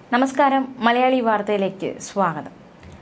നമസ്കാരം മലയാളി വാർത്തയിലേക്ക് സ്വാഗതം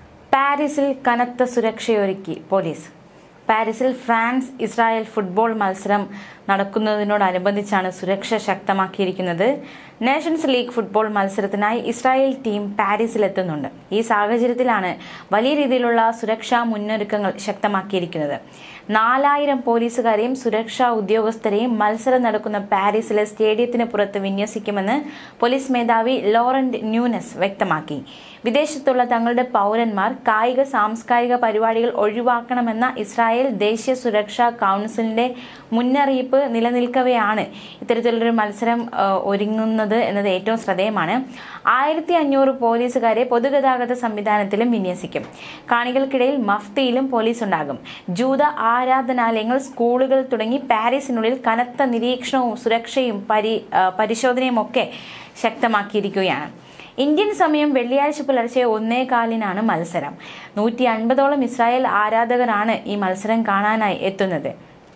പാരീസിൽ കനത്ത സുരക്ഷയൊരുക്കി പോലീസ് പാരീസിൽ ഫ്രാൻസ് ഇസ്രായേൽ ഫുട്ബോൾ മത്സരം നടക്കുന്നതിനോടനുബന്ധിച്ചാണ് സുരക്ഷ ശക്തമാക്കിയിരിക്കുന്നത് നേഷൻസ് ലീഗ് ഫുട്ബോൾ മത്സരത്തിനായി ഇസ്രായേൽ ടീം പാരീസിലെത്തുന്നുണ്ട് ഈ സാഹചര്യത്തിലാണ് വലിയ രീതിയിലുള്ള സുരക്ഷാ മുന്നൊരുക്കങ്ങൾ ശക്തമാക്കിയിരിക്കുന്നത് നാലായിരം പോലീസുകാരെയും സുരക്ഷാ ഉദ്യോഗസ്ഥരെയും മത്സരം നടക്കുന്ന പാരീസിലെ സ്റ്റേഡിയത്തിന് പുറത്ത് വിന്യസിക്കുമെന്ന് പോലീസ് മേധാവി ലോറന്റ് ന്യൂനസ് വ്യക്തമാക്കി വിദേശത്തുള്ള തങ്ങളുടെ പൗരന്മാർ കായിക സാംസ്കാരിക പരിപാടികൾ ഒഴിവാക്കണമെന്ന ഇസ്രായേൽ ദേശീയ സുരക്ഷാ കൗൺസിലിന്റെ മുന്നറിയിപ്പ് നിലനിൽക്കവെയാണ് ഇത്തരത്തിലൊരു മത്സരം ആ, ഒരുങ്ങുന്നത് എന്നത് ഏറ്റവും ശ്രദ്ധേയമാണ് ആയിരത്തി അഞ്ഞൂറ് പോലീസുകാരെ പൊതുഗതാഗത സംവിധാനത്തിലും വിന്യസിക്കും കാണികൾക്കിടയിൽ മഫ്തിയിലും പോലീസ് ഉണ്ടാകും ജൂത ആരാധനാലയങ്ങൾ സ്കൂളുകൾ തുടങ്ങി പാരീസിനുള്ളിൽ കനത്ത നിരീക്ഷണവും സുരക്ഷയും പരി ആ, പരിശോധനയും ഒക്കെ ശക്തമാക്കിയിരിക്കുകയാണ് ഇന്ത്യൻ സമയം വെള്ളിയാഴ്ച പുലർച്ചെ ഒന്നേ കാലിനാണ് മത്സരം നൂറ്റി അൻപതോളം ഇസ്രായേൽ ആരാധകരാണ് ഈ മത്സരം കാണാനായി എത്തുന്നത്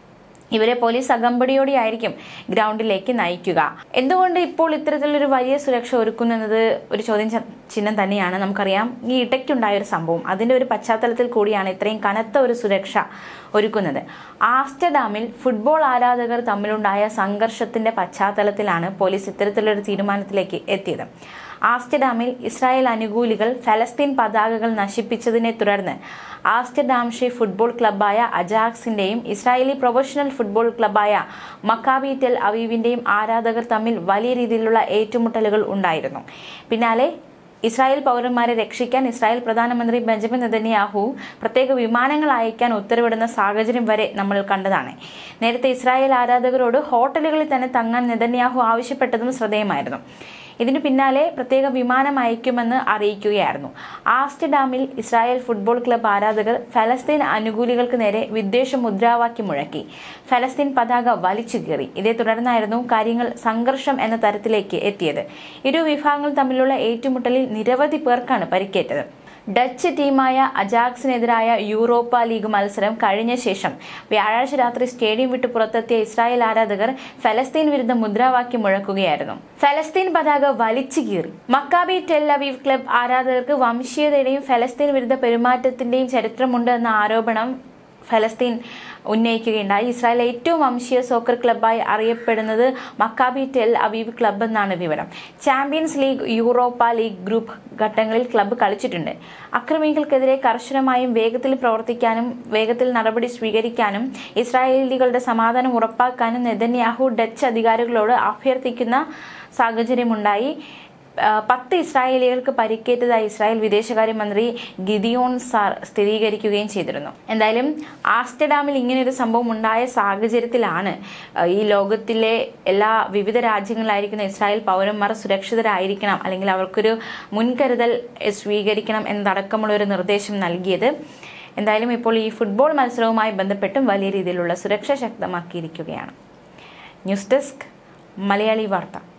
ഇവരെ പോലീസ് അകമ്പടിയോടെയായിരിക്കും ഗ്രൗണ്ടിലേക്ക് നയിക്കുക എന്തുകൊണ്ട് ഇപ്പോൾ ഇത്തരത്തിലൊരു വലിയ സുരക്ഷ ഒരുക്കുന്നത് ഒരു ചോദ്യം ച- ചിഹ്നം തന്നെയാണ് നമുക്കറിയാം ഈ ഇടയ്ക്കുണ്ടായ ഒരു സംഭവം അതിന്റെ ഒരു പശ്ചാത്തലത്തിൽ കൂടിയാണ് ഇത്രയും കനത്ത ഒരു സുരക്ഷ ഒരുക്കുന്നത് ആസ്റ്റർഡാമിൽ ഫുട്ബോൾ ആരാധകർ തമ്മിലുണ്ടായ സംഘർഷത്തിന്റെ പശ്ചാത്തലത്തിലാണ് പോലീസ് ഇത്തരത്തിലൊരു തീരുമാനത്തിലേക്ക് എത്തിയത് ആസ്റ്റർഡാമിൽ ഇസ്രായേൽ അനുകൂലികൾ ഫലസ്തീൻ പതാകകൾ നശിപ്പിച്ചതിനെ തുടർന്ന് ആസ്റ്റർഡാംഷെ ഫുട്ബോൾ ക്ലബ്ബായ അജാക്സിന്റെയും ഇസ്രായേലി പ്രൊഫഷണൽ ഫുട്ബോൾ ക്ലബ്ബായ മക്കാബി ടെൽ അവീവിന്റെയും ആരാധകർ തമ്മിൽ വലിയ രീതിയിലുള്ള ഏറ്റുമുട്ടലുകൾ ഉണ്ടായിരുന്നു പിന്നാലെ ഇസ്രായേൽ പൗരന്മാരെ രക്ഷിക്കാൻ ഇസ്രായേൽ പ്രധാനമന്ത്രി ബെഞ്ചമിൻ നെതന്യാഹു പ്രത്യേക വിമാനങ്ങൾ അയക്കാൻ ഉത്തരവിടുന്ന സാഹചര്യം വരെ നമ്മൾ കണ്ടതാണ് നേരത്തെ ഇസ്രായേൽ ആരാധകരോട് ഹോട്ടലുകളിൽ തന്നെ തങ്ങാൻ നെതന്യാഹു ആവശ്യപ്പെട്ടതും ശ്രദ്ധേയമായിരുന്നു ഇതിനു പിന്നാലെ പ്രത്യേക വിമാനം അയക്കുമെന്ന് അറിയിക്കുകയായിരുന്നു ആസ്റ്റർഡാമിൽ ഇസ്രായേൽ ഫുട്ബോൾ ക്ലബ് ആരാധകർ ഫലസ്തീൻ അനുകൂലികൾക്ക് നേരെ വിദ്വേഷ മുദ്രാവാക്യം മുഴക്കി ഫലസ്തീൻ പതാക വലിച്ചു കീറി ഇതേ തുടർന്നായിരുന്നു കാര്യങ്ങൾ സംഘർഷം എന്ന തരത്തിലേക്ക് എത്തിയത് ഇരു വിഭാഗങ്ങൾ തമ്മിലുള്ള ഏറ്റുമുട്ടലിൽ നിരവധി പേർക്കാണ് പരിക്കേറ്റത് ഡച്ച് ടീമായ അജാക്സിനെതിരായ യൂറോപ്പ ലീഗ് മത്സരം കഴിഞ്ഞ ശേഷം വ്യാഴാഴ്ച രാത്രി സ്റ്റേഡിയം വിട്ട് പുറത്തെത്തിയ ഇസ്രായേൽ ആരാധകർ ഫലസ്തീൻ വിരുദ്ധ മുദ്രാവാക്യം മുഴക്കുകയായിരുന്നു ഫലസ്തീൻ പതാക വലിച്ചു കീറി മക്കാബി ടെൽ അവീവ് ക്ലബ് ആരാധകർക്ക് വംശീയതയുടെയും ഫലസ്തീൻ വിരുദ്ധ പെരുമാറ്റത്തിന്റെയും ചരിത്രമുണ്ട് എന്ന ആരോപണം ഫലസ്തീൻ ഉന്നയിക്കുകയുണ്ടായി ഇസ്രായേൽ ഏറ്റവും വംശീയ സോക്കർ ക്ലബ്ബായി അറിയപ്പെടുന്നത് മക്കാബി ടെൽ അവീവ് ക്ലബ്ബ് എന്നാണ് വിവരം champions league Europa league group ഘട്ടങ്ങളിൽ ക്ലബ്ബ് കളിച്ചിട്ടുണ്ട് അക്രമികൾക്കെതിരെ കർശനമായും വേഗത്തിൽ പ്രവർത്തിക്കാനും വേഗത്തിൽ നടപടി സ്വീകരിക്കാനും ഇസ്രായേലികളുടെ സമാധാനം ഉറപ്പാക്കാനും നെതന്യാഹു ഡച്ച് അധികാരികളോട് അഭ്യർത്ഥിക്കുന്ന സാഹചര്യമുണ്ടായി ആ, പത്ത് ഇസ്രായേലികൾക്ക് പരിക്കേറ്റതായി ഇസ്രായേൽ വിദേശകാര്യമന്ത്രി ഗിദിയോൺ സാർ സ്ഥിരീകരിക്കുകയും ചെയ്തിരുന്നു എന്തായാലും ആസ്റ്റർഡാമിൽ ഇങ്ങനെയൊരു സംഭവം ഉണ്ടായ സാഹചര്യത്തിലാണ് ആ, ഈ ലോകത്തിലെ എല്ലാ വിവിധ രാജ്യങ്ങളിലായിരിക്കുന്ന ഇസ്രായേൽ പൗരന്മാർ സുരക്ഷിതരായിരിക്കണം അല്ലെങ്കിൽ അവർക്കൊരു മുൻകരുതൽ എ, സ്വീകരിക്കണം എന്നതടക്കമുള്ള ഒരു നിർദ്ദേശം നൽകിയത് എന്തായാലും ഇപ്പോൾ ഈ ഫുട്ബോൾ മത്സരവുമായി ബന്ധപ്പെട്ടും വലിയ രീതിയിലുള്ള സുരക്ഷ ശക്തമാക്കിയിരിക്കുകയാണ് ന്യൂസ് ഡെസ്ക് മലയാളി വാർത്ത